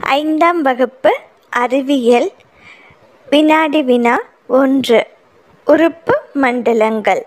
ஐந்தாம் வகுப்பு அறிவியல் வினாடி வினா ஒன்று உறுப்பு மண்டலங்கள்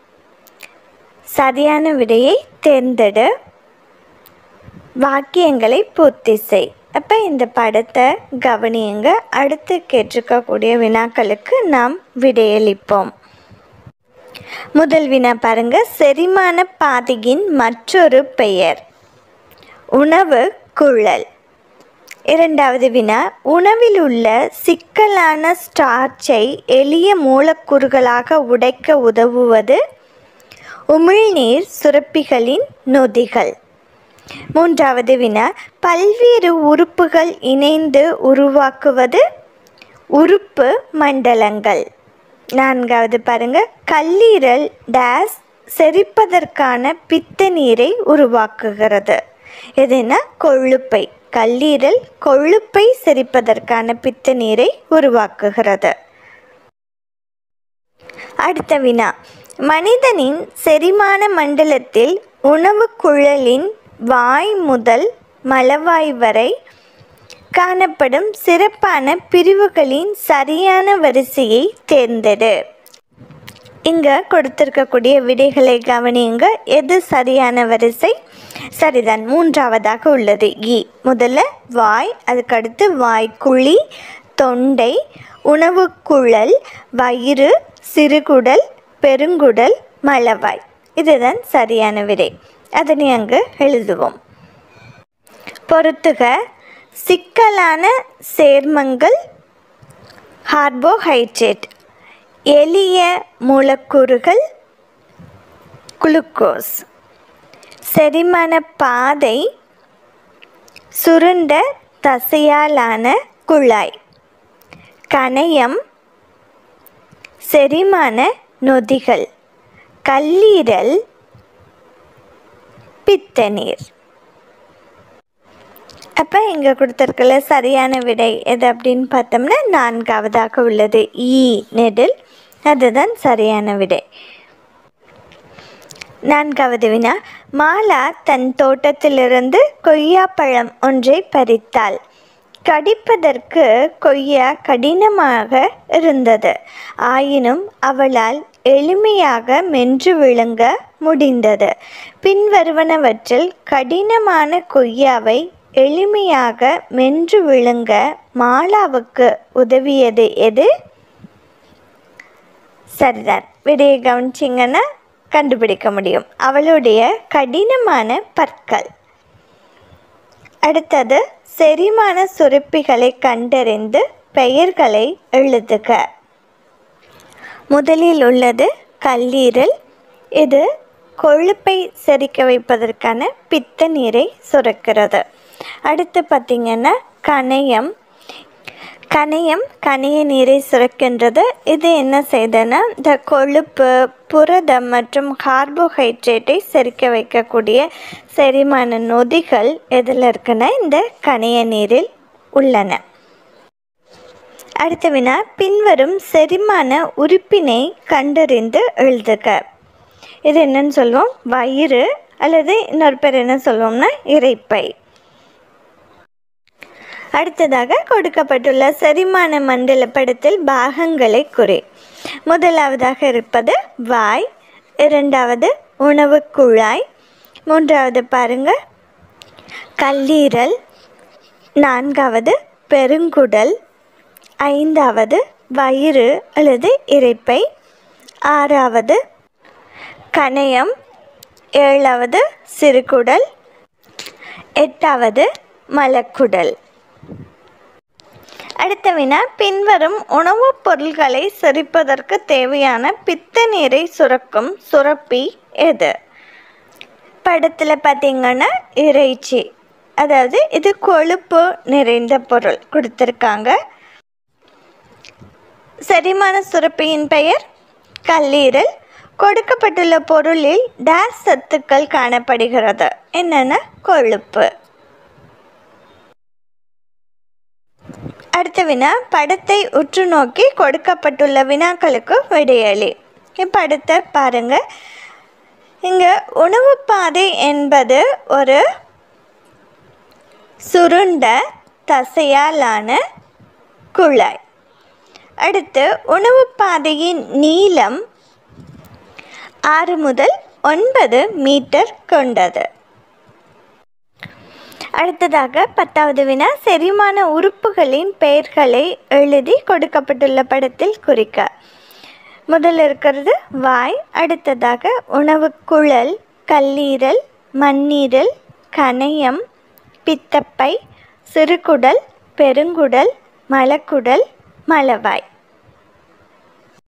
சரியான விடையை தேர்ந்தெடு வாக்கியங்களை பூர்த்தி செய் அப்போ இந்த படத்தை கவனியுங்க அடுத்து கேட்டிருக்கக்கூடிய வினாக்களுக்கு நாம் விடையளிப்போம் முதல் வினா பாருங்க செரிமான பாதையின் மற்றொரு பெயர் உணவு குழல் இரண்டாவது வினா உணவில் உள்ள சிக்கலான ஸ்டார்ச்சை எளிய மூலக்கூறுகளாக உடைக்க உதவுவது உமிழ்நீர் சுரப்பிகளின் நொதிகள் மூன்றாவது வினா பல்வேறு உறுப்புகள் இணைந்து உருவாக்குவது உறுப்பு மண்டலங்கள் நான்காவது பாருங்க கல்லீரல் டேஸ் செரிப்பதற்கான பித்த நீரை உருவாக்குகிறது எதுனா கொழுப்பை கல்லீரல் கொழுப்பை செரிப்பதற்கான பித்த நீரை உருவாக்குகிறது அடுத்த வினா மனிதனின் செரிமான மண்டலத்தில் உணவு குழலின் வாய் முதல் மலவாய் வரை காணப்படும் சிறப்பான பிரிவுகளின் சரியான வரிசையை தேர்ந்தெடு இங்கே கொடுத்திருக்கக்கூடிய விடைகளை கவனியுங்க எது சரியான வரிசை சரிதான் மூன்றாவதாக உள்ளது இ முதல்ல வாய் அதுக்கடுத்து வாய்க்குழி தொண்டை உணவுக்குழல் வயிறு சிறுகுடல் பெருங்குடல் மலவாய் இதுதான் சரியான விடை அதனை அங்கு எழுதுவோம் பொறுத்துக சிக்கலான சேர்மங்கள் கார்போஹைட்ரேட் எளிய மூலக்கூறுகள் குளுக்கோஸ் செரிமான பாதை சுருண்ட தசையாலான குழாய் கணையம் செரிமான நொதிகள் கல்லீரல் பித்தநீர் அப்போ இங்கே கொடுத்துருக்கல சரியான விடை எது அப்படின்னு பார்த்தோம்னா நான்காவதாக உள்ளது ஈ நெடில் அதுதான் சரியான விடை நான்காவது வினா மாலா தன் தோட்டத்திலிருந்து கொய்யாப்பழம் ஒன்றை பறித்தாள் கடிப்பதற்கு கொய்யா கடினமாக இருந்தது ஆயினும் அவளால் எளிமையாக மென்று விழுங்க முடிந்தது பின்வருவனவற்றில் கடினமான கொய்யாவை எளிமையாக மென்று விழுங்க மாலாவுக்கு உதவியது எது சரிதான் விடையை கவனிச்சிங்கன்னா கண்டுபிடிக்க முடியும் அவளுடைய கடினமான பற்கள் அடுத்தது செரிமான சுரப்பிகளை கண்டறிந்து பெயர்களை எழுதுக முதலில் உள்ளது கல்லீரல் இது கொழுப்பை செரிக்க வைப்பதற்கான பித்த நீரை சுரக்கிறது அடுத்து பார்த்திங்கன்னா கணையம் கணையம் கணைய நீரை சுரக்கின்றது இது என்ன செய்ததுன்னா இந்த கொழுப்பு புரதம் மற்றும் கார்போஹைட்ரேட்டை செரிக்க வைக்கக்கூடிய செரிமான நொதிகள் எதில் இருக்குன்னா இந்த கணைய நீரில் உள்ளன அடுத்த வினா பின்வரும் செரிமான உறுப்பினை கண்டறிந்து எழுதுக இது என்னன்னு சொல்லுவோம் வயிறு அல்லது இன்னொரு பேர் என்ன சொல்லுவோம்னா இறைப்பை அடுத்ததாக கொடுக்கப்பட்டுள்ள செரிமான மண்டல படத்தில் பாகங்களை குறி முதலாவதாக இருப்பது வாய் இரண்டாவது உணவு குழாய் மூன்றாவது பாருங்க கல்லீரல் நான்காவது பெருங்குடல் ஐந்தாவது வயிறு அல்லது இறைப்பை ஆறாவது கணையம் ஏழாவது சிறுகுடல் எட்டாவது மலக்குடல் அடுத்த வினா பின்வரும் உணவுப் பொருள்களை செரிப்பதற்கு தேவையான பித்த நீரை சுரக்கும் சுரப்பி எது படத்தில் பார்த்தீங்கன்னா இறைச்சி அதாவது இது கொழுப்பு நிறைந்த பொருள் கொடுத்துருக்காங்க செரிமான சுரப்பியின் பெயர் கல்லீரல் கொடுக்கப்பட்டுள்ள பொருளில் டேஸ் சத்துக்கள் காணப்படுகிறது என்னென்ன கொழுப்பு அடுத்த வினா படத்தை உற்று நோக்கி கொடுக்கப்பட்டுள்ள வினாக்களுக்கு விடையளி இப்படத்தை பாருங்க இங்கே உணவு பாதை என்பது ஒரு சுருண்ட தசையாலான குழாய் அடுத்து உணவு பாதையின் நீளம் ஆறு முதல் ஒன்பது மீட்டர் கொண்டது அடுத்ததாக பத்தாவது வினா செரிமான உறுப்புகளின் பெயர்களை எழுதி கொடுக்கப்பட்டுள்ள படத்தில் குறிக்க முதல்ல இருக்கிறது வாய் அடுத்ததாக உணவு குழல் கல்லீரல் மண்ணீரல் கணையம் பித்தப்பை சிறுகுடல் பெருங்குடல் மலக்குடல் மலவாய்